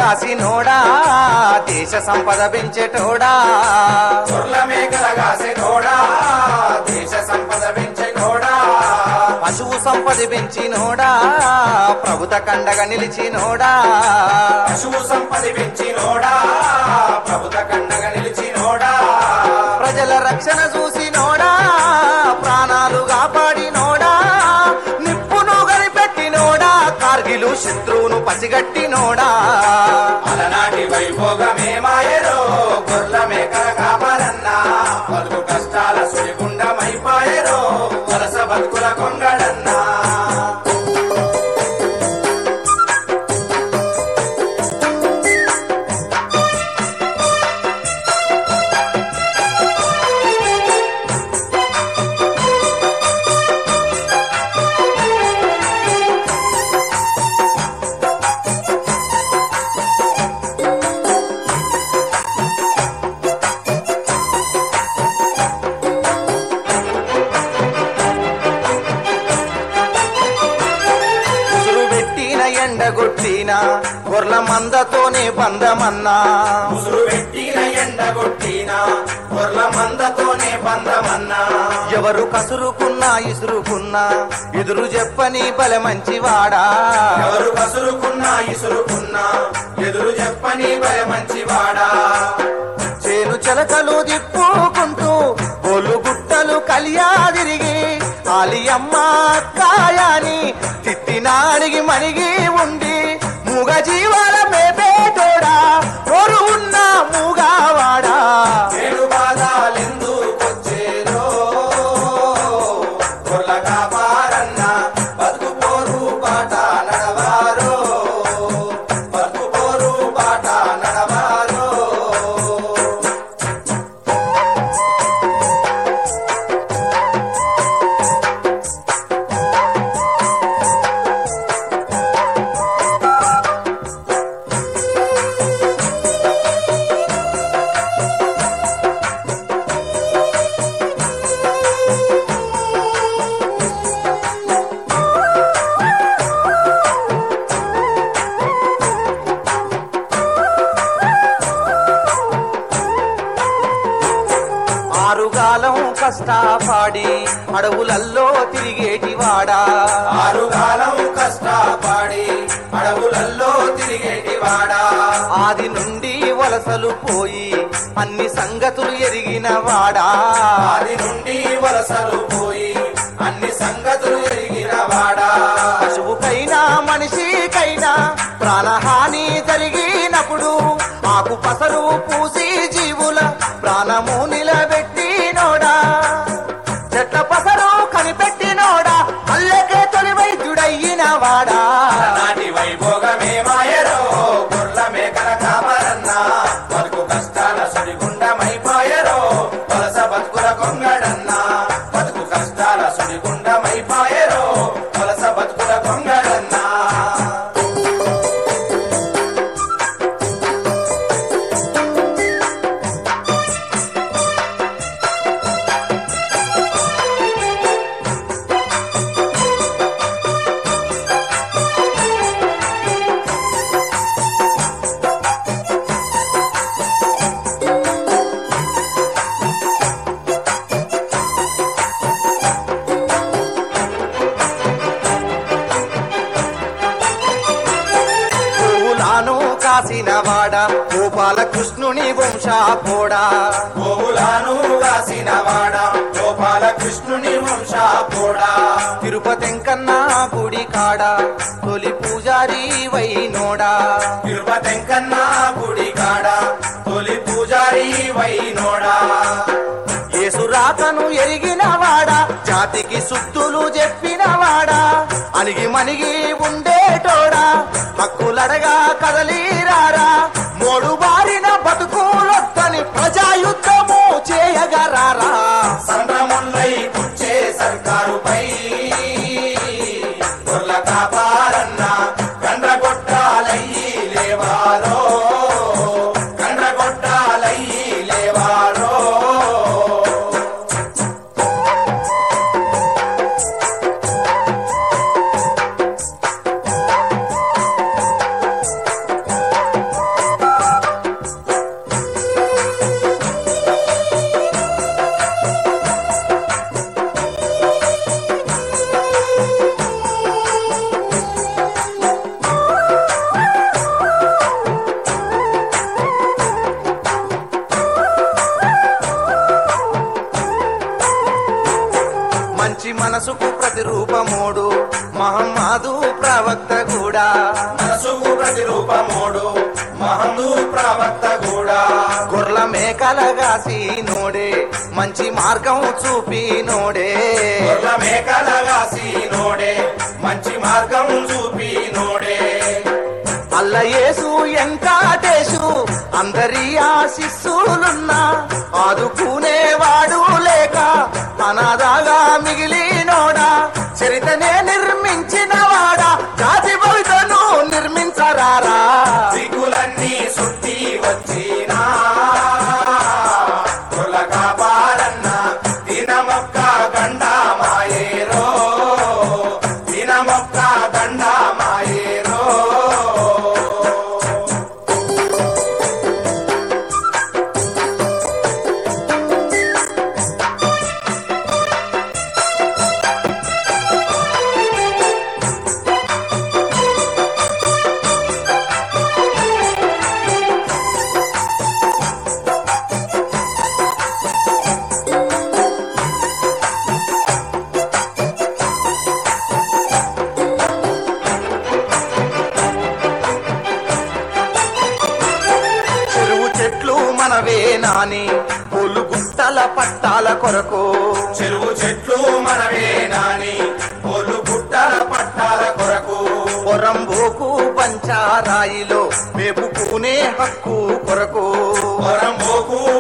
కాసినోడా దేశ సంపద పెంచేటోడా గొర్ల మేకల కాసెనోడా దేశ సంపద పెంచెనోడా పశువు సంపద పెంచినోడా ప్రభుత కండగా నిలిచినోడా పశువు సంపద పెంచినోడా ప్రభుత కండగా నిలిచినోడా ప్రజల రక్షణ చూసినోడా ప్రాణాలు కాపాడినోడా నిప్పును కనిపెట్టినోడా కార్గిలు శత్రువును పసిగట్టినోడా అలనాటి వైభోగమే మాయరో గొర్ల మేకల కాపాలన్నా బతుకు కష్టాల సుడిగుండమైపాయరో వలస బతుకుల కొంగడన్నా ఉసురు పెట్టిన ఎండగొట్టిన గొర్ల మందతోనే బంధమన్నా ముసురు పెట్టిన ఎండగొట్టిన గొర్ల మందతోనే బంధమన్నా ఎవరు కసురుకున్నా ఇసురుకున్నా ఎదురు చెప్పని బల మంచివాడా ఎవరు కసురుకున్నా ఇసురుకున్నా ఎదురు చెప్పని భయ మంచివాడా చేను చెలకలు దిప్పుకుంటూ బోలు గుట్టలు కలియా తిరిగి ఆలియమ్మ కాయాని తిట్టినాడిగి మణిగి ఉండి మూగ జీవాల మేపేటోడా నోరు ఉన్న మూగావాడా ఏడు బాధాలెందుకొచ్చేరో గొర్ల కాపారన్న బతుకు పోరు బాట నడవారో బతుకు పోరు బాట నడవారో ఆరుగాలం కష్టపాడి అడవులల్లో తిరిగేటివాడా ఆరుగాలం కష్టపడి అడవులల్లో తిరిగేటివాడా ఆది నుండి వలసలు పోయి అన్ని సంగతులు ఎరిగిన వాడా ఆది నుండి వలసలు పోయి అన్ని సంగతులు ఎరిగిన వాడా పశువుకైనా మనిషికైనా ప్రాణహాని జరిగినప్పుడు ఆకు పసరు పూసి జీవుల ప్రాణము నిలబెట్టినోడా చెట్ల పసరు కనిపెట్టినోడా అల్లకే తొలి వైద్యుడయ్యిన వాడా నాటి వైభోగమే మాయరో గొర్ల మేకల కాపరన్న బతుకు కష్టాల సుడిగుండమైపోయరో వలస బతుకుల కొంగడన్న బతుకు కష్టాల సుడిగుండమైపోయరో వలస బతుకుల కొంగడన్న పువ్వులాను కాసిన వాడా గోపాల కృష్ణుని వంశాపోడా గోవులాను రాసిన వాడ గోపాల కృష్ణుని వంశాపోడా తిరుపతింకన్నా గుడి కాడ తొలి పూజారి వైనోడా తిరుపతింకన్నా గుడి కాడ తొలి పూజారి వైనోడా ఏసురాకను ఎరిగిన వాడా జాతికి సుత్తులు చెప్పిన వాడా అణిగి మణిగి ఉండేటోడా హక్కులడగా కదలీరారా మోడు బారిన బతుకులొద్దని ప్రజాయుద్ధము చేయగరారా సంభ్రములై కూర్చే సర్కారుపై గొర్ల కాపారన్న గండ్రగొట్టాలయ్యి లేవారో గండ్రగొట్టాలయ్యి లేవారో మంచి మనసుకు ప్రతిరూపమోడు మహమ్మాదు ప్రవక్త కూడా మనసుకు ప్రతిరూపమోడు మహందు ప్రవక్త కూడా గొర్ల మేకలగాసి నోడే మంచి మార్గం చూపి నోడే గొర్రె మేకలగాసి నోడే మంచి మార్గం చూపి నోడే అల్లయేసు ఎంకాటేశు అందరి ఆశిస్సులున్నా ఆదుకునేవాడు లేక అనాథాగా మిగిలినోడా చరితనే నిర్మించిన వాడా జాతి భవితను నిర్మించరారా దిగులన్నీ సుట్టి వచ్చినా కుల కాపాడన్న దినమొక్క గండ మాయేరో దినమొక్క గండ మాయేరో చెరువు చెట్లు మనవే నాని పొలు గుట్టల పట్టాల కొరకు చెరువు చెట్లు మనవే నాని పొల్లు గుట్టల పట్టాల కొరకు పొరంబోకు పంచారాయిలో మేపుకునే హక్కు కొరకు పొరంబోకు